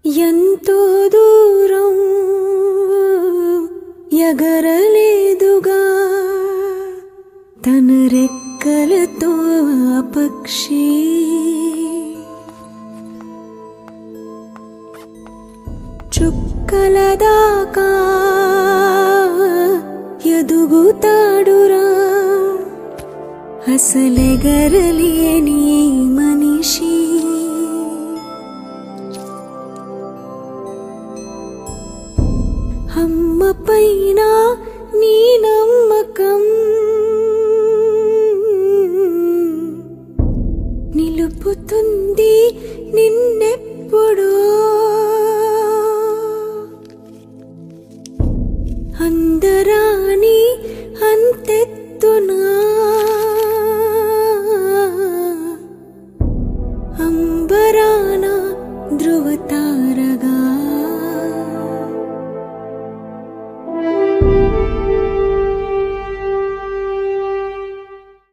ఎంతో దూరం ఎగరలేదుగా తన రెక్కలతో ఆ పక్షి చుక్కల దాకా ఎదుగుతాడురా అసలెగరలేని మనిషి అమ్మ పైన నీ నమ్మకం నిలుపుతుంది నిన్నెప్పుడో అందరాని అంతెత్తునా అంబరాన ధృవతార